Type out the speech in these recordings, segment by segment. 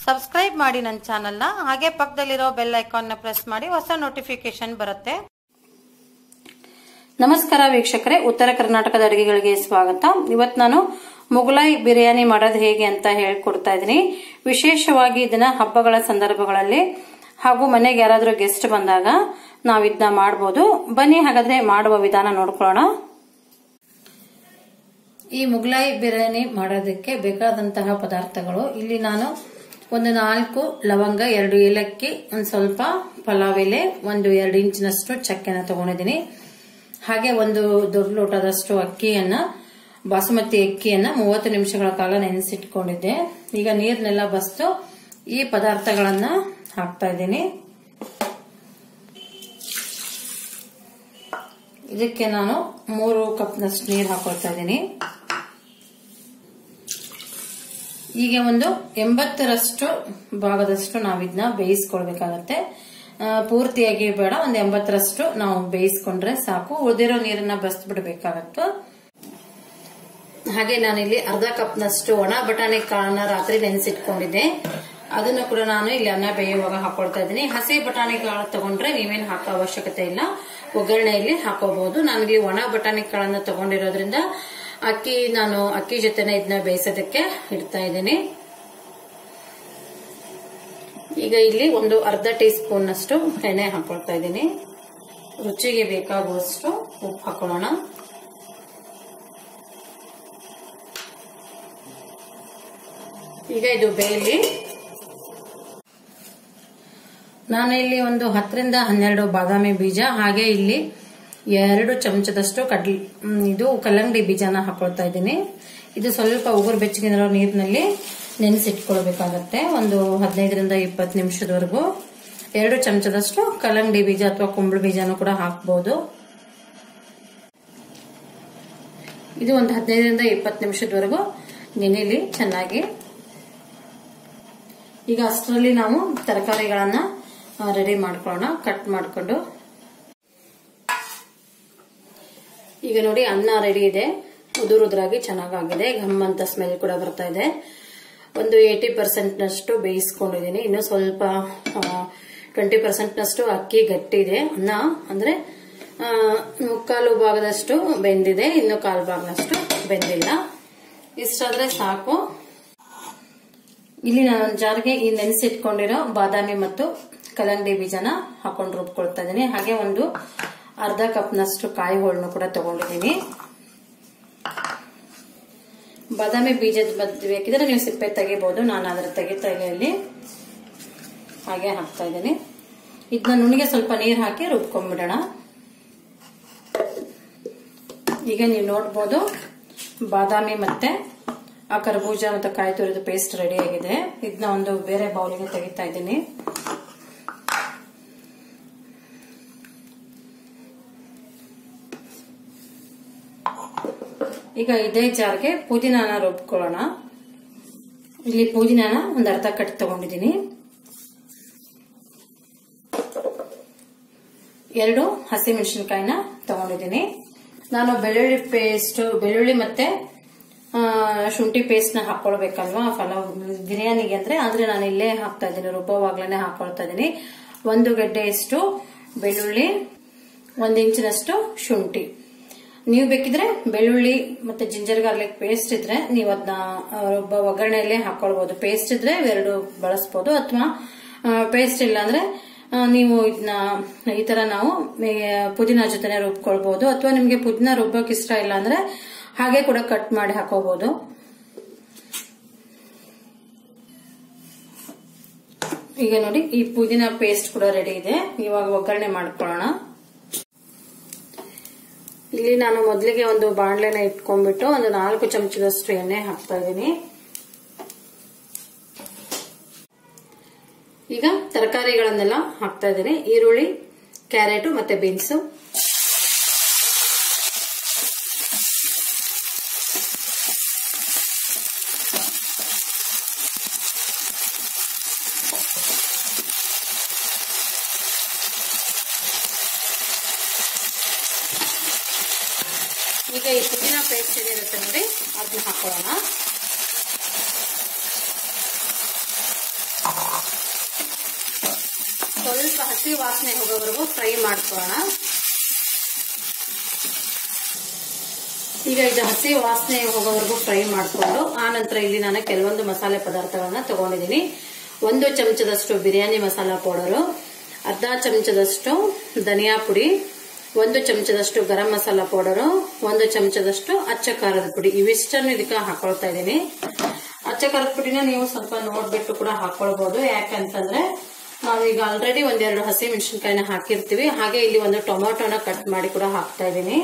subscribe ಮಾಡಿ ನನ್ನ ಚಾನಲ್ನ ಹಾಗೆ ಪಕ್ಕದಲ್ಲಿರೋ ಬೆಲ್ ಐಕಾನ್ನ ಪ್ರೆಸ್ ಮಾಡಿ ಹೊಸ ನೋಟಿಫಿಕೇಶನ್ ಬರುತ್ತೆ ನಮಸ್ಕಾರ ವೀಕ್ಷಕರೇ ಉತ್ತರ ಕರ್ನಾಟಕದ ಅಡುಗೆಗಳಿಗೆ ಸ್ವಾಗತ ಇವತ್ತು ನಾನು ಮುಗಲಾಯಿ ಬಿರಿಯಾನಿ ಮಾಡೋದು ಹೇಗೆ ಅಂತ ಹೇಳ್ಕೊಡ್ತಾ ಇದ್ದೀನಿ ವಿಶೇಷವಾಗಿ ಇದನ್ನ ಹಬ್ಬಗಳ ಸಂದರ್ಭಗಳಲ್ಲಿ ಹಾಗೂ ಮನೆಗೆ ಯಾರಾದರೂ ಗೆಸ್ಟ್ ಬಂದಾಗ ನಾವು ಇದನ್ನ ಮಾಡ್ಬೋದು ಬನ್ನಿ ಹಾಗಾದ್ರೆ ಮಾಡುವ ವಿಧಾನ ನೋಡ್ಕೊಳ್ಳೋಣ ಈ ಮುಗಲಾಯಿ ಬಿರಿಯಾನಿ ಮಾಡೋದಕ್ಕೆ ಬೇಕಾದಂತಹ ಪದಾರ್ಥಗಳು ಇಲ್ಲಿ ನಾನು ಒಂದು ನಾಲ್ಕು ಲವಂಗ ಎರಡು ಏಲಕ್ಕಿ ಒಂದು ಸ್ವಲ್ಪ ಪಲಾವ್ ಎಲೆ ಒಂದು ಎರಡು ಇಂಚಿನಷ್ಟು ಚಕ್ಕೆನ ತಗೊಂಡಿದ್ದೀನಿ ಹಾಗೆ ಒಂದು ದೊಡ್ಡ ಲೋಟದಷ್ಟು ಅಕ್ಕಿಯನ್ನ ಬಾಸುಮತಿ ಅಕ್ಕಿಯನ್ನ ಮೂವತ್ತು ನಿಮಿಷಗಳ ಕಾಲ ನೆನೆಸಿಟ್ಕೊಂಡಿದ್ದೆ ಈಗ ನೀರ್ನೆಲ್ಲ ಬಸ್ತು ಈ ಪದಾರ್ಥಗಳನ್ನ ಹಾಕ್ತಾ ಇದ್ದೀನಿ ಇದಕ್ಕೆ ನಾನು ಮೂರು ಕಪ್ನಷ್ಟು ನೀರು ಹಾಕೊಳ್ತಾ ಇದ್ದೀನಿ ಈಗ ಒಂದು ಎಂಬತ್ತರಷ್ಟು ಭಾಗದಷ್ಟು ನಾವಿದ್ನ ಬೇಯಿಸ್ಕೊಳ್ಬೇಕಾಗತ್ತೆ ಪೂರ್ತಿಯಾಗಿ ಬೇಡ ಒಂದು ಎಂಬತ್ತರಷ್ಟು ನಾವು ಬೇಯಿಸ್ಕೊಂಡ್ರೆ ಸಾಕು ಉಳಿದಿರೋ ನೀರನ್ನ ಬಸ್ತ್ ಬಿಡಬೇಕಾಗತ್ತು ಹಾಗೆ ನಾನಿಲ್ಲಿ ಅರ್ಧ ಕಪ್ನಷ್ಟು ಒಣ ಬಟಾಣಿ ಕಾಳನ್ನ ರಾತ್ರಿ ನೆನೆಸಿಟ್ಕೊಂಡಿದ್ದೆ ಅದನ್ನು ಕೂಡ ನಾನು ಇಲ್ಲಿ ಅನ್ನ ಬೇಯುವಾಗ ಹಾಕೊಳ್ತಾ ಇದ್ದೀನಿ ಹಸಿ ಬಟಾಣಿ ಕಾಳು ತಗೊಂಡ್ರೆ ನೀವೇನು ಹಾಕೋ ಅವಶ್ಯಕತೆ ಇಲ್ಲ ಒಗ್ಗರಣೆಯಲ್ಲಿ ಹಾಕೋಬಹುದು ನಾನಿಲ್ಲಿ ಒಣ ಬಟಾಣಿ ಕಾಳನ್ನ ತಗೊಂಡಿರೋದ್ರಿಂದ ಅಕ್ಕಿ ನಾನು ಅಕ್ಕಿ ಜೊತೆನೆ ಇದನ್ನ ಬೇಯಿಸೋದಕ್ಕೆ ಇಡ್ತಾ ಇದ್ದೀನಿ ಈಗ ಇಲ್ಲಿ ಒಂದು ಅರ್ಧ ಟೀ ಸ್ಪೂನ್ ಅಷ್ಟು ಎಣ್ಣೆ ಹಾಕೊಳ್ತಾ ಇದ್ದೀನಿ ರುಚಿಗೆ ಬೇಕಾಗುವಷ್ಟು ಉಪ್ಪು ಹಾಕೊಳ್ಳೋಣ ಈಗ ಇದು ಬೇಯಲಿ ನಾನು ಇಲ್ಲಿ ಒಂದು ಹತ್ತರಿಂದ ಹನ್ನೆರಡು ಬಾದಾಮಿ ಬೀಜ ಹಾಗೆ ಇಲ್ಲಿ ಎರಡು ಚಮಚದಷ್ಟು ಕಡ್ಲಿ ಇದು ಕಲ್ಲಂಗಡಿ ಬೀಜನ ಹಾಕೊಳ್ತಾ ಇದ್ದೀನಿ ಇದು ಸ್ವಲ್ಪ ಉಗುರು ಬೆಚ್ಚಗಿರೋ ನೀರಿನಲ್ಲಿ ನೆನೆಸಿಟ್ಕೊಳ್ಬೇಕಾಗತ್ತೆ ಒಂದು ಹದಿನೈದರಿಂದ ಇಪ್ಪತ್ತು ನಿಮಿಷದವರೆಗೂ ಎರಡು ಚಮಚದಷ್ಟು ಕಲ್ಲಂಗಡಿ ಬೀಜ ಅಥವಾ ಕುಂಬಳ ಬೀಜನೂ ಕೂಡ ಹಾಕ್ಬಹುದು ಇದು ಒಂದು ಹದಿನೈದರಿಂದ ಇಪ್ಪತ್ತು ನಿಮಿಷದವರೆಗೂ ನೆನೆಲಿ ಚೆನ್ನಾಗಿ ಈಗ ಅಷ್ಟರಲ್ಲಿ ನಾವು ತರಕಾರಿಗಳನ್ನ ರೆಡಿ ಮಾಡ್ಕೊಳ್ಳೋಣ ಕಟ್ ಮಾಡ್ಕೊಂಡು ಈಗ ನೋಡಿ ಅನ್ನ ರೆಡಿ ಇದೆ ಉದುರುದ್ರಾಗಿ ಚೆನ್ನಾಗಾಗಿದೆ ಘಮ್ ಅಂತ ಸ್ಮೆಲ್ ಕೂಡ ಬರ್ತಾ ಇದೆ ಒಂದು ಏಟಿ ಪರ್ಸೆಂಟ್ ನಷ್ಟು ಬೇಯಿಸ್ಕೊಂಡಿದ್ದೀನಿ ಇನ್ನು ಸ್ವಲ್ಪ ಟ್ವೆಂಟಿ ಪರ್ಸೆಂಟ್ ನಷ್ಟು ಅಕ್ಕಿ ಗಟ್ಟಿ ಇದೆ ಅನ್ನ ಅಂದ್ರೆ ಮುಕ್ಕಾಲು ಭಾಗದಷ್ಟು ಬೆಂದಿದೆ ಇನ್ನು ಕಾಲು ಭಾಗದಷ್ಟು ಬೆಂದಿಲ್ಲ ಇಷ್ಟಾದ್ರೆ ಸಾಕು ಇಲ್ಲಿ ನಾನು ಜಾರ್ಗೆ ಈ ನೆನೆಸಿಟ್ಕೊಂಡಿರೋ ಬಾದಾಮಿ ಮತ್ತು ಕಲ್ಲಂಗಡಿ ಬೀಜನ ಹಾಕೊಂಡು ರುಬ್ಕೊಳ್ತಾ ಇದ್ದೀನಿ ಹಾಗೆ ಒಂದು ಅರ್ಧ ಕಪ್ನಷ್ಟು ಕಾಯಿ ಹೋಳನ್ನು ಕೂಡ ತಗೊಂಡಿದ್ದೀನಿ ಬಾದಾಮಿ ಬೀಜದ ಬದ್ ಬೇಕಿದ್ರೆ ನೀವು ಸಿಪ್ಪೆ ತೆಗಿಬಹುದು ನಾನು ಅದರ ತೆಗಿತಾ ಇಲ್ಲಿ ಹಾಗೆ ಹಾಕ್ತಾ ಇದ್ದೀನಿ ಇದನ್ನ ನುಣಿಗೆ ಸ್ವಲ್ಪ ನೀರು ಹಾಕಿ ರುಬ್ಕೊಂಡ್ಬಿಡೋಣ ಈಗ ನೀವು ನೋಡ್ಬೋದು ಬಾದಾಮಿ ಮತ್ತೆ ಆ ಕರ್ಬೂಜ ಮತ್ತೆ ಕಾಯಿ ತುರಿದ ಪೇಸ್ಟ್ ರೆಡಿ ಆಗಿದೆ ಇದನ್ನ ಒಂದು ಬೇರೆ ಬೌಲಿಗೆ ತೆಗಿತಾ ಇದ್ದೀನಿ ಈಗ ಇದೇ ಜಾರ್ಗೆ ಪುದೀನಾನ ರುಬ್ಕೊಳ್ಳೋಣ ಇಲ್ಲಿ ಪುದೀನಾನ ಒಂದು ಅರ್ಧ ಕಟ್ ತಗೊಂಡಿದ್ದೀನಿ ಎರಡು ಹಸಿಮೆಣಸಿನಕಾಯಿನ ತಗೊಂಡಿದ್ದೀನಿ ನಾನು ಬೆಳ್ಳುಳ್ಳಿ ಪೇಸ್ಟ್ ಬೆಳ್ಳುಳ್ಳಿ ಮತ್ತೆ ಶುಂಠಿ ಪೇಸ್ಟ್ ನ ಹಾಕೊಳ್ಬೇಕಲ್ವಾ ಫಲಾವ್ ಬಿರಿಯಾನಿಗೆ ಅಂದ್ರೆ ಆದ್ರೆ ನಾನು ಇಲ್ಲೇ ಹಾಕ್ತಾ ಇದ್ದೀನಿ ರುಬ್ಬವಾಗ್ಲೇನೆ ಹಾಕೊಳ್ತಾ ಇದ್ದೀನಿ ಒಂದು ಗಡ್ಡೆಯಷ್ಟು ಬೆಳ್ಳುಳ್ಳಿ ಒಂದು ಇಂಚಿನಷ್ಟು ಶುಂಠಿ ನೀವು ಬೇಕಿದ್ರೆ ಬೆಳ್ಳುಳ್ಳಿ ಮತ್ತೆ ಜಿಂಜರ್ ಗಾರ್ಲಿಕ್ ಪೇಸ್ಟ್ ಇದ್ರೆ ನೀವು ಅದನ್ನ ಒಬ್ಬ ಒಗ್ಗರಣೆಯಲ್ಲೇ ಹಾಕೊಳ್ಬಹುದು ಪೇಸ್ಟ್ ಇದ್ರೆ ಎರಡು ಬಳಸ್ಬೋದು ಅಥವಾ ಪೇಸ್ಟ್ ಇಲ್ಲ ಅಂದ್ರೆ ನೀವು ಇದನ್ನ ಈ ತರ ನಾವು ಪುದೀನ ಜೊತೆನೆ ರುಬ್ಕೊಳ್ಬಹುದು ಅಥವಾ ನಿಮ್ಗೆ ಪುದೀನ ರುಬ್ಬಕ್ ಇಷ್ಟ ಇಲ್ಲ ಅಂದ್ರೆ ಹಾಗೆ ಕೂಡ ಕಟ್ ಮಾಡಿ ಹಾಕೋಬಹುದು ಈಗ ನೋಡಿ ಈ ಪುದೀನ ಪೇಸ್ಟ್ ಕೂಡ ರೆಡಿ ಇದೆ ಇವಾಗ ಒಗ್ಗರಣೆ ಮಾಡ್ಕೊಳ್ಳೋಣ ಇಲ್ಲಿ ನಾನು ಮೊದಲಿಗೆ ಒಂದು ಬಾಣಲೆನ ಇಟ್ಕೊಂಡ್ಬಿಟ್ಟು ಒಂದು ನಾಲ್ಕು ಚಮಚದಷ್ಟು ಎಣ್ಣೆ ಹಾಕ್ತಾ ಇದ್ದೀನಿ ಈಗ ತರಕಾರಿಗಳನ್ನೆಲ್ಲ ಹಾಕ್ತಾ ಇದ್ದೀನಿ ಈರುಳ್ಳಿ ಕ್ಯಾರೆಟ್ ಮತ್ತೆ ಬೀನ್ಸು ಈಗ ಈ ಪುದೀನ ಪೇಸ್ಟ್ ಏನಿರುತ್ತೆ ನೋಡಿ ಅದನ್ನ ಹಾಕೊಳ್ಳೋಣ ಹಸಿ ವಾಸನೆ ಹೋಗೋವರೆಗೂ ಫ್ರೈ ಮಾಡ್ಕೊಳ್ಳೋಣ ಈಗ ಇದು ಹಸಿ ವಾಸನೆ ಹೋಗೋವರೆಗೂ ಫ್ರೈ ಮಾಡಿಕೊಂಡು ಆ ನಂತರ ಇಲ್ಲಿ ನಾನು ಕೆಲವೊಂದು ಮಸಾಲೆ ಪದಾರ್ಥಗಳನ್ನ ತಗೊಂಡಿದ್ದೀನಿ ಒಂದು ಚಮಚದಷ್ಟು ಬಿರಿಯಾನಿ ಮಸಾಲಾ ಪೌಡರು ಅರ್ಧ ಚಮಚದಷ್ಟು ಧನಿಯಾ ಪುಡಿ ಒಂದು ಚಮಚದಷ್ಟು ಗರಂ ಮಸಾಲ ಪೌಡರು ಒಂದು ಚಮಚದಷ್ಟು ಅಚ್ಚ ಖಾರದ ಪುಡಿ ಇವಿಷ್ಟನ್ನು ಇದಕ್ಕೆ ಹಾಕೊಳ್ತಾ ಇದ್ದೀನಿ ಅಚ್ಚ ಖಾರದ ಪುಡಿನ ನೀವು ಸ್ವಲ್ಪ ನೋಡ್ಬಿಟ್ಟು ಕೂಡ ಹಾಕೊಳ್ಬಹುದು ಯಾಕಂತಂದ್ರೆ ನಾವೀಗ ಆಲ್ರೆಡಿ ಒಂದೆರಡು ಹಸಿ ಮೆಣಸಿನ್ಕಾಯಿನ ಹಾಕಿರ್ತೀವಿ ಹಾಗೆ ಇಲ್ಲಿ ಒಂದು ಟೊಮೊಟೊನ ಕಟ್ ಮಾಡಿ ಕೂಡ ಹಾಕ್ತಾ ಇದ್ದೀನಿ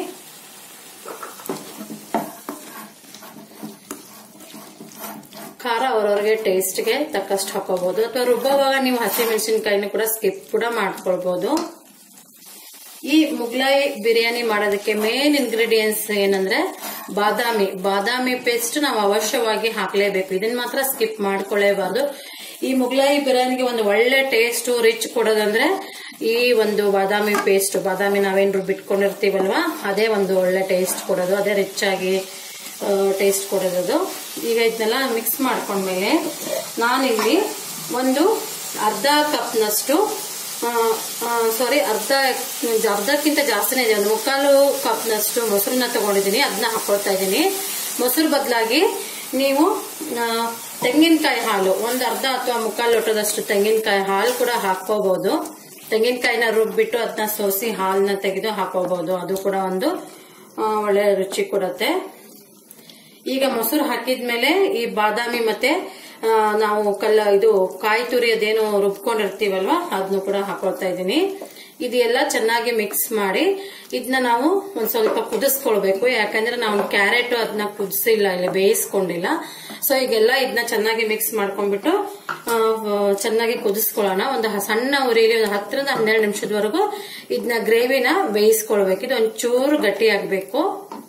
ಖಾರ ಅವ್ರವ್ರಿಗೆ ಟೇಸ್ಟ್ಗೆ ತಕ್ಕಷ್ಟು ಹಾಕೋಬಹುದು ಅಥವಾ ರುಬ್ಬುವಾಗ ನೀವು ಹಸಿ ಮೆಣಸಿನಕಾಯಿನ ಕೂಡ ಸ್ಕಿಪ್ ಕೂಡ ಮಾಡ್ಕೊಳ್ಬಹುದು ಈ ಮುಗ್ಲಾಯಿ ಬಿರಿಯಾನಿ ಮಾಡೋದಕ್ಕೆ ಮೇನ್ ಇಂಗ್ರೀಡಿಯೆಂಟ್ಸ್ ಏನಂದ್ರೆ ಬಾದಾಮಿ ಬಾದಾಮಿ ಪೇಸ್ಟ್ ನಾವು ಅವಶ್ಯವಾಗಿ ಹಾಕಲೇಬೇಕು ಇದನ್ನ ಮಾತ್ರ ಸ್ಕಿಪ್ ಮಾಡ್ಕೊಳ್ಳೇಬಾರ್ದು ಈ ಮುಗ್ಲಾಯಿ ಬಿರಿಯಾನಿಗೆ ಒಂದು ಒಳ್ಳೆ ಟೇಸ್ಟ್ ರಿಚ್ ಕೊಡೋದಂದ್ರೆ ಈ ಒಂದು ಬಾದಾಮಿ ಪೇಸ್ಟ್ ಬಾದಾಮಿ ನಾವೇನ್ ರುಬ್ಬಿಟ್ಕೊಂಡಿರ್ತೀವಲ್ವಾ ಅದೇ ಒಂದು ಒಳ್ಳೆ ಟೇಸ್ಟ್ ಕೊಡೋದು ಅದೇ ರಿಚ್ ಆಗಿ ಟೇಸ್ಟ್ ಕೊಡೋದು ಈಗ ಇದನ್ನೆಲ್ಲ ಮಿಕ್ಸ್ ಮಾಡ್ಕೊಂಡ್ಮೇಲೆ ನಾನಿಲ್ಲಿ ಒಂದು ಅರ್ಧ ಕಪ್ನಷ್ಟು ಸಾರಿ ಅರ್ಧ ಅರ್ಧಕ್ಕಿಂತ ಜಾಸ್ತಿನೇ ಇದೆ ಒಂದು ಮುಕ್ಕಾಲು ಕಪ್ನಷ್ಟು ಮೊಸರನ್ನ ತಗೊಂಡಿದ್ದೀನಿ ಅದನ್ನ ಹಾಕೊಳ್ತಾ ಇದ್ದೀನಿ ಮೊಸರು ಬದಲಾಗಿ ನೀವು ತೆಂಗಿನಕಾಯಿ ಹಾಲು ಒಂದು ಅರ್ಧ ಅಥವಾ ಮುಕ್ಕಾಲು ಲೋಟದಷ್ಟು ತೆಂಗಿನಕಾಯಿ ಹಾಲು ಕೂಡ ಹಾಕೋಬಹುದು ತೆಂಗಿನಕಾಯಿನ ರುಬ್ಬಿಟ್ಟು ಅದನ್ನ ಸೋಸಿ ಹಾಲನ್ನ ತೆಗೆದು ಹಾಕೋಬಹುದು ಅದು ಕೂಡ ಒಂದು ಒಳ್ಳೆ ರುಚಿ ಕೊಡುತ್ತೆ ಈಗ ಮೊಸರು ಹಾಕಿದ್ಮೇಲೆ ಈ ಬಾದಾಮಿ ಮತ್ತೆ ನಾವು ಕಲ್ಲ ಇದು ಕಾಯಿ ತುರಿ ಅದೇನು ರುಬ್ಕೊಂಡಿರ್ತೀವಲ್ವಾ ಅದನ್ನು ಕೂಡ ಹಾಕೊಳ್ತಾ ಇದ್ದೀನಿ ಇದೆಲ್ಲ ಚೆನ್ನಾಗಿ ಮಿಕ್ಸ್ ಮಾಡಿ ಇದನ್ನ ನಾವು ಒಂದ್ ಸ್ವಲ್ಪ ಕುದಿಸ್ಕೊಳ್ಬೇಕು ಯಾಕಂದ್ರೆ ನಾವು ಕ್ಯಾರೆಟ್ ಅದನ್ನ ಕುದಿಸಿಲ್ಲ ಇಲ್ಲ ಬೇಯಿಸ್ಕೊಂಡಿಲ್ಲ ಸೊ ಈಗೆಲ್ಲ ಇದನ್ನ ಚೆನ್ನಾಗಿ ಮಿಕ್ಸ್ ಮಾಡ್ಕೊಂಡ್ಬಿಟ್ಟು ಚೆನ್ನಾಗಿ ಕುದಿಸ್ಕೊಳ್ಳೋಣ ಒಂದು ಸಣ್ಣ ಉರಿಲಿ ಒಂದು ಹತ್ತರಿಂದ ಹನ್ನೆರಡು ನಿಮಿಷದವರೆಗೂ ಇದನ್ನ ಗ್ರೇವಿನ ಬೇಯಿಸ್ಕೊಳ್ಬೇಕು ಇದು ಒಂಚೂರು ಗಟ್ಟಿ ಆಗ್ಬೇಕು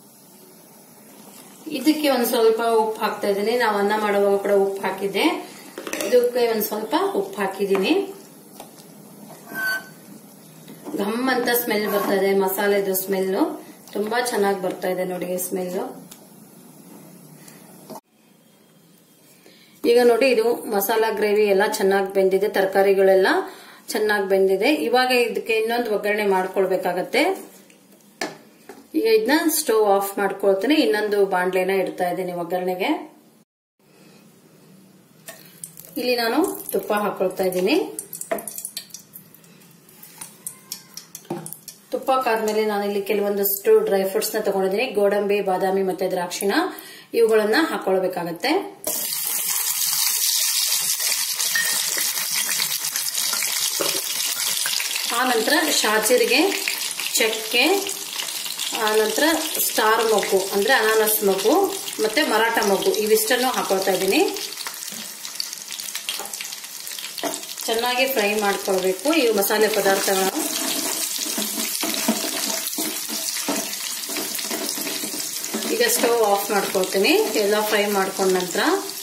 ಇದಕ್ಕೆ ಒಂದ್ ಸ್ವಲ್ಪ ಉಪ್ಪು ಹಾಕ್ತಾ ಇದ್ದೀನಿ ನಾವು ಅನ್ನ ಮಾಡುವಾಗ ಕೂಡ ಉಪ್ಪು ಹಾಕಿದ್ದೆ ಇದಕ್ಕೆ ಒಂದ್ ಸ್ವಲ್ಪ ಉಪ್ಪು ಹಾಕಿದ್ದೀನಿ ಘಮ್ ಅಂತ ಸ್ಮೆಲ್ ಬರ್ತಾ ಇದೆ ಮಸಾಲೆದು ಸ್ಮೆಲ್ ತುಂಬಾ ಚೆನ್ನಾಗಿ ಬರ್ತಾ ಇದೆ ನೋಡಿ ಸ್ಮೆಲ್ ಈಗ ನೋಡಿ ಇದು ಮಸಾಲಾ ಗ್ರೇವಿ ಎಲ್ಲ ಚೆನ್ನಾಗಿ ಬೆಂದಿದೆ ತರಕಾರಿಗಳೆಲ್ಲ ಚೆನ್ನಾಗಿ ಬೆಂದಿದೆ ಇವಾಗ ಇದಕ್ಕೆ ಇನ್ನೊಂದು ಒಗ್ಗರಣೆ ಮಾಡ್ಕೊಳ್ಬೇಕಾಗತ್ತೆ ಈಗ ಇದನ್ನ ಸ್ಟವ್ ಆಫ್ ಮಾಡ್ಕೊಳ್ತೀನಿ ಇನ್ನೊಂದು ಬಾಂಡ್ಲೆನ ಇಡ್ತಾ ಇದ್ದೀನಿ ಒಗ್ಗರಣೆಗೆ ಇಲ್ಲಿ ನಾನು ತುಪ್ಪ ಹಾಕೊಳ್ತಾ ಇದ್ದೀನಿ ತುಪ್ಪ ಕಾದ್ಮೇಲೆ ನಾನು ಇಲ್ಲಿ ಕೆಲವೊಂದಷ್ಟು ಡ್ರೈ ಫ್ರೂಟ್ಸ್ ನ ತಗೊಂಡಿದ್ದೀನಿ ಗೋಡಂಬಿ ಬಾದಾಮಿ ಮತ್ತೆ ದ್ರಾಕ್ಷಿನ ಇವುಗಳನ್ನ ಹಾಕೊಳ್ಬೇಕಾಗತ್ತೆ ಆ ನಂತರ ಶಾಜೀರಿಗೆ ಚಕ್ಕೆ ನಂತರ ಸ್ಟಾರ್ ಮೊಗ್ಗು ಅಂದ್ರೆ ಅನಾನಸ್ ಮೊಗ್ಗು ಮತ್ತೆ ಮರಾಠ ಮೊಗ್ಗು ಇವಿಷ್ಟನ್ನು ಹಾಕೊಳ್ತಾ ಇದ್ದೀನಿ ಚೆನ್ನಾಗಿ ಫ್ರೈ ಮಾಡ್ಕೊಳ್ಬೇಕು ಈ ಮಸಾಲೆ ಪದಾರ್ಥಗಳನ್ನು ಈಗ ಸ್ಟವ್ ಆಫ್ ಮಾಡ್ಕೊಳ್ತೀನಿ ಎಲ್ಲ ಫ್ರೈ ಮಾಡ್ಕೊಂಡ ನಂತರ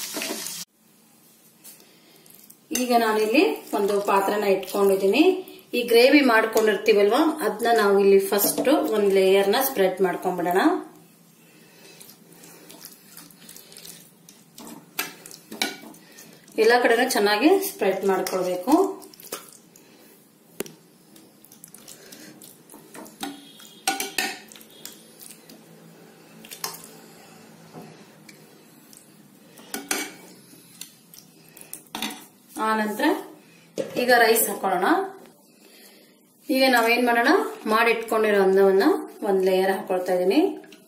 ಈಗ ನಾನಿಲ್ಲಿ ಒಂದು ಪಾತ್ರನ ಇಟ್ಕೊಂಡಿದ್ದೀನಿ ಈ ಗ್ರೇವಿ ಮಾಡ್ಕೊಂಡಿರ್ತೀವಲ್ವಾ ಅದನ್ನ ನಾವು ಇಲ್ಲಿ ಫಸ್ಟ್ ಒಂದ್ ಲೇಯರ್ನ ಸ್ಪ್ರೆಡ್ ಮಾಡ್ಕೊಂಡ್ಬಿಡೋಣ ಎಲ್ಲ ಕಡೆನೂ ಚೆನ್ನಾಗಿ ಸ್ಪ್ರೆಡ್ ಮಾಡ್ಕೊಳ್ಬೇಕು ಆ ನಂತರ ಈಗ ರೈಸ್ ಹಾಕೊಳ್ಳೋಣ ಈಗ ನಾವೇನ್ ಮಾಡೋಣ ಮಾಡಿಟ್ಕೊಂಡಿರೋ ಅನ್ನವನ್ನ ಒಂದ್ ಲೇಯರ್ ಹಾಕೊಳ್ತಾ ಇದೀನಿ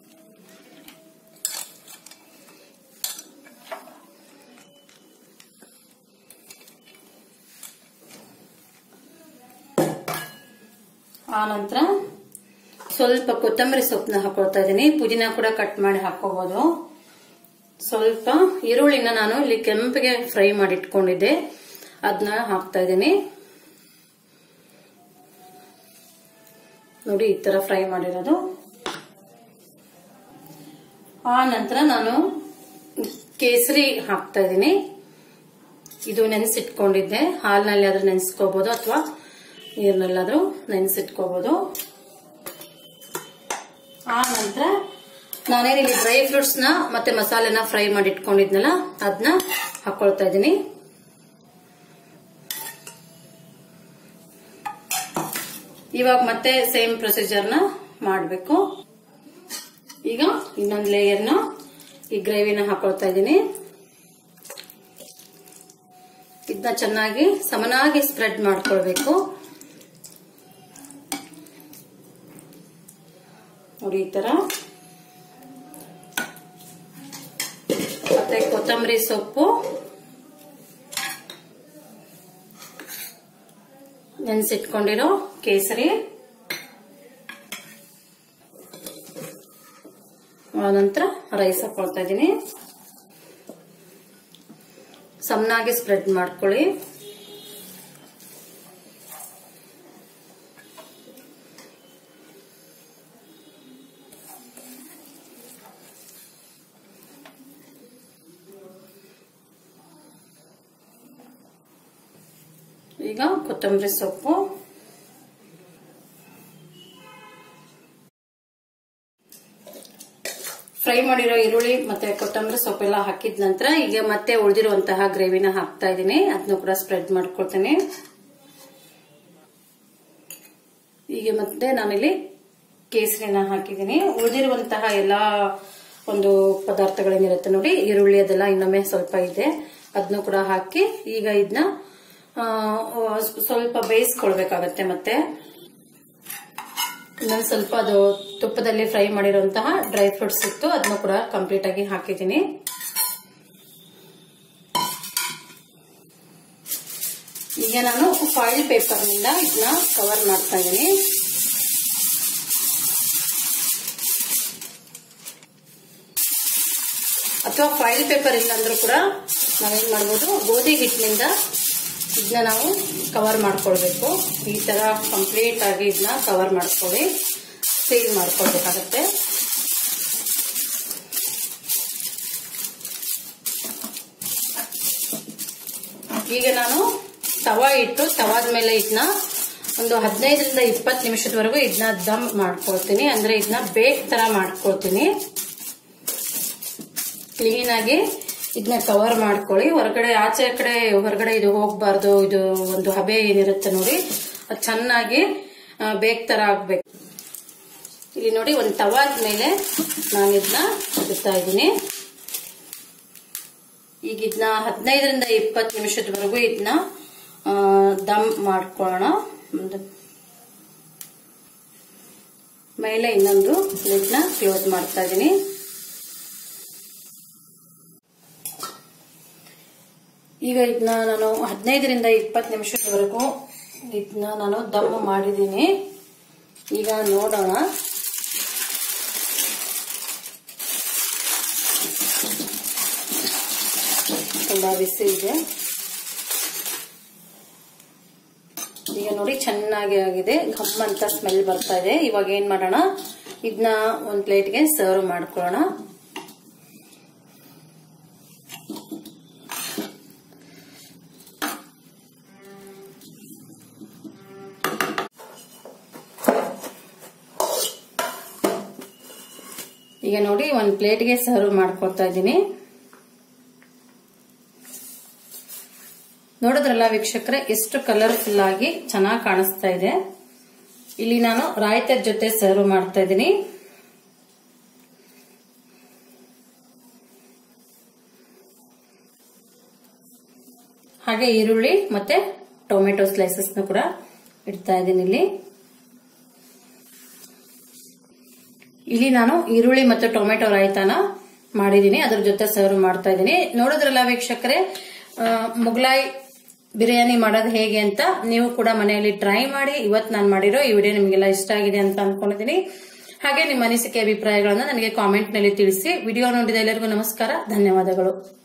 ಆ ನಂತರ ಸ್ವಲ್ಪ ಕೊತ್ತಂಬರಿ ಸೊಪ್ಪನ್ನ ಹಾಕೊಳ್ತಾ ಇದೀನಿ ಪುದೀನ ಕೂಡ ಕಟ್ ಮಾಡಿ ಹಾಕೋಬಹುದು ಸ್ವಲ್ಪ ಈರುಳ್ಳಿನ ನಾನು ಇಲ್ಲಿ ಕೆಂಪಿಗೆ ಫ್ರೈ ಮಾಡಿ ಇಟ್ಕೊಂಡಿದ್ದೆ ಅದನ್ನ ಹಾಕ್ತಾ ಇದ್ದೀನಿ ನೋಡಿ ಈ ತರ ಫ್ರೈ ಮಾಡಿರೋದು ಆ ನಂತರ ನಾನು ಕೇಸರಿ ಹಾಕ್ತಾ ಇದ್ದೀನಿ ಇದು ನೆನೆಸಿಟ್ಕೊಂಡಿದ್ದೆ ಹಾಲಿನಲ್ಲಿ ಆದ್ರೂ ನೆನೆಸ್ಕೋಬಹುದು ಅಥವಾ ನೀರಿನಲ್ಲಾದ್ರೂ ನೆನೆಸಿಟ್ಕೋಬಹುದು ಆ ನಂತರ ನಾನೇನಿಲ್ಲಿ ಡ್ರೈ ಫ್ರೂಟ್ಸ್ ನ ಮತ್ತೆ ಮಸಾಲೆನ ಫ್ರೈ ಮಾಡಿ ಇಟ್ಕೊಂಡಿದ್ನಲ್ಲ ಅದನ್ನ ಹಾಕೊಳ್ತಾ ಇದ್ದೀನಿ ಇವಾಗ ಮತ್ತೆ ಸೇಮ್ ಪ್ರೊಸೀಜರ್ನ ಮಾಡಬೇಕು ಈಗ ಇನ್ನೊಂದು ಲೇಯರ್ನ ಈ ಗ್ರೇವಿನ ಹಾಕೊಳ್ತಾ ಇದ್ದೀನಿ ಇದನ್ನ ಚೆನ್ನಾಗಿ ಸಮನಾಗಿ ಸ್ಪ್ರೆಡ್ ಮಾಡ್ಕೊಳ್ಬೇಕು ನೋಡಿ ಈ ತರ ಮತ್ತೆ ಕೊತ್ತಂಬರಿ ಸೊಪ್ಪು ನೆನ್ಸಿಟ್ಕೊಂಡಿರೋ ಕೇಸರಿ ನಂತರ ರೈಸ್ ಹಾಕೊಳ್ತಾ ಇದ್ದೀನಿ ಸಮನಾಗಿ ಸ್ಪ್ರೆಡ್ ಮಾಡ್ಕೊಳ್ಳಿ ಈಗ ಕೊತ್ತಂಬರಿ ಸೊಪ್ಪು ಫ್ರೈ ಮಾಡಿರೋ ಈರುಳ್ಳಿ ಮತ್ತೆ ಕೊತ್ತಂಬರಿ ಸೊಪ್ಪೆಲ್ಲ ಹಾಕಿದ ನಂತರ ಈಗ ಮತ್ತೆ ಉಳಿದಿರುವಂತಹ ಗ್ರೇವಿನ ಹಾಕ್ತಾ ಇದ್ದೀನಿ ಅದನ್ನು ಕೂಡ ಸ್ಪ್ರೆಡ್ ಮಾಡ್ಕೊಳ್ತೇನೆ ಈಗ ಮತ್ತೆ ನಾನಿಲ್ಲಿ ಕೇಸರಿನ ಹಾಕಿದ್ದೀನಿ ಉಳಿದಿರುವಂತಹ ಎಲ್ಲಾ ಒಂದು ಪದಾರ್ಥಗಳೇನಿರುತ್ತೆ ನೋಡಿ ಈರುಳ್ಳಿ ಅದೆಲ್ಲ ಇನ್ನೊಮ್ಮೆ ಸ್ವಲ್ಪ ಇದೆ ಅದನ್ನು ಕೂಡ ಹಾಕಿ ಈಗ ಇದನ್ನ ಸ್ವಲ್ಪ ಬೇಯಿಸ್ಕೊಳ್ಬೇಕಾಗತ್ತೆ ಮತ್ತೆ ಇನ್ನೊಂದು ಸ್ವಲ್ಪ ಅದು ತುಪ್ಪದಲ್ಲಿ ಫ್ರೈ ಮಾಡಿರುವಂತಹ ಡ್ರೈ ಫ್ರೂಟ್ಸ್ ಇತ್ತು ಅದನ್ನು ಕೂಡ ಕಂಪ್ಲೀಟ್ ಆಗಿ ಹಾಕಿದ್ದೀನಿ ಈಗ ನಾನು ಫಾಯಿಲ್ ಪೇಪರ್ ನಿಂದ ಇದನ್ನ ಕವರ್ ಮಾಡ್ತಾ ಇದ್ದೀನಿ ಅಥವಾ ಫಾಯಿಲ್ ಪೇಪರ್ ಇಲ್ಲ ಅಂದ್ರೂ ಕೂಡ ನಾವೇನ್ ಮಾಡ್ಬೋದು ಗೋಧಿ ಹಿಟ್ಟಿನಿಂದ ಇದನ್ನ ನಾವು ಕವರ್ ಮಾಡ್ಕೊಳ್ಬೇಕು ಈ ತರ ಕಂಪ್ಲೀಟ್ ಆಗಿ ಇದನ್ನ ಕವರ್ ಮಾಡ್ಕೊಳ್ಳಿ ಸೀಲ್ ಮಾಡ್ಕೊಳ್ಬೇಕಾಗತ್ತೆ ಈಗ ನಾನು ತವಾ ಇಟ್ಟು ತವಾದ ಮೇಲೆ ಇದನ್ನ ಒಂದು ಹದಿನೈದರಿಂದ ಇಪ್ಪತ್ತು ನಿಮಿಷದವರೆಗೂ ಇದನ್ನ ದಮ್ ಮಾಡ್ಕೊಳ್ತೀನಿ ಅಂದ್ರೆ ಇದನ್ನ ಬೇಕ್ ತರ ಮಾಡ್ಕೊಳ್ತೀನಿ ಕ್ಲೀನ್ ಆಗಿ ಇದನ್ನ ಕವರ್ ಮಾಡ್ಕೊಳ್ಳಿ ಹೊರಗಡೆ ಆಚೆ ಕಡೆ ಹೊರಗಡೆ ಇದು ಹೋಗ್ಬಾರ್ದು ಇದು ಒಂದು ಹಬೆ ಏನಿರುತ್ತೆ ನೋಡಿ ಅದು ಚೆನ್ನಾಗಿ ಬೇಕ್ ತರ ಆಗ್ಬೇಕು ಇಲ್ಲಿ ನೋಡಿ ಒಂದು ತವಾದ ಮೇಲೆ ನಾನು ಇದನ್ನ ಇಡ್ತಾ ಇದ್ದೀನಿ ಈಗ ಇದನ್ನ ಹದಿನೈದರಿಂದ ಇಪ್ಪತ್ತು ನಿಮಿಷದವರೆಗೂ ಇದನ್ನ ದಮ್ ಮಾಡ್ಕೊಳ್ಳೋಣ ಮೇಲೆ ಇನ್ನೊಂದು ಲಿಡ್ನ ಕ್ಲೋಸ್ ಮಾಡ್ತಾ ಇದ್ದೀನಿ ಈಗ ಇದನ್ನ ನಾನು ಹದಿನೈದರಿಂದ ಇಪ್ಪತ್ತು ನಿಮಿಷದವರೆಗೂ ಇದನ್ನ ನಾನು ದಮ್ ಮಾಡಿದ್ದೀನಿ ಈಗ ನೋಡೋಣ ತುಂಬಾ ಬಿಸಿ ಇದೆ ಈಗ ನೋಡಿ ಚೆನ್ನಾಗಿ ಆಗಿದೆ ಘಮ್ ಅಂತ ಸ್ಮೆಲ್ ಬರ್ತಾ ಇದೆ ಇವಾಗ ಏನ್ ಮಾಡೋಣ ಇದನ್ನ ಒಂದ್ ಪ್ಲೇಟ್ಗೆ ಸರ್ವ್ ಮಾಡ್ಕೊಳ್ಳೋಣ ಈಗ ನೋಡಿ ಒಂದ್ ಪ್ಲೇಟ್ಗೆ ಸರ್ವ್ ಮಾಡ್ಕೊಳ್ತಾ ಇದ್ದೀನಿ ನೋಡಿದ್ರಲ್ಲ ವೀಕ್ಷಕರೇ ಎಷ್ಟು ಕಲರ್ಫುಲ್ ಆಗಿ ಚೆನ್ನಾಗಿ ಕಾಣಿಸ್ತಾ ಇದೆ ಇಲ್ಲಿ ನಾನು ರಾಯ್ತದ ಜೊತೆ ಸರ್ವ್ ಮಾಡ್ತಾ ಇದ್ದೀನಿ ಹಾಗೆ ಈರುಳ್ಳಿ ಮತ್ತೆ ಟೊಮೆಟೊ ಸ್ಲೈಸಸ್ ಕೂಡ ಇಡ್ತಾ ಇದ್ದೀನಿ ಇಲ್ಲಿ ಇಲ್ಲಿ ನಾನು ಈರುಳ್ಳಿ ಮತ್ತು ಟೊಮೆಟೊ ರಾಯ್ತಾನ ಮಾಡಿದೀನಿ ಅದ್ರ ಜೊತೆ ಸರ್ವ್ ಮಾಡ್ತಾ ಇದ್ದೀನಿ ನೋಡಿದ್ರಲ್ಲ ವೀಕ್ಷಕರೇ ಮುಗ್ಲಾಯ್ ಬಿರಿಯಾನಿ ಮಾಡೋದು ಹೇಗೆ ಅಂತ ನೀವು ಕೂಡ ಮನೆಯಲ್ಲಿ ಟ್ರೈ ಮಾಡಿ ಇವತ್ತು ನಾನು ಮಾಡಿರೋ ಈ ವಿಡಿಯೋ ನಿಮಗೆಲ್ಲ ಇಷ್ಟ ಆಗಿದೆ ಅಂತ ಅನ್ಕೊಂಡಿದ್ದೀನಿ ಹಾಗೆ ನಿಮ್ಮ ಅನಿಸಿಕೆ ಅಭಿಪ್ರಾಯಗಳನ್ನ ನನಗೆ ಕಾಮೆಂಟ್ ನಲ್ಲಿ ತಿಳಿಸಿ ವಿಡಿಯೋ ನೋಡಿದ ಎಲ್ಲರಿಗೂ ನಮಸ್ಕಾರ ಧನ್ಯವಾದಗಳು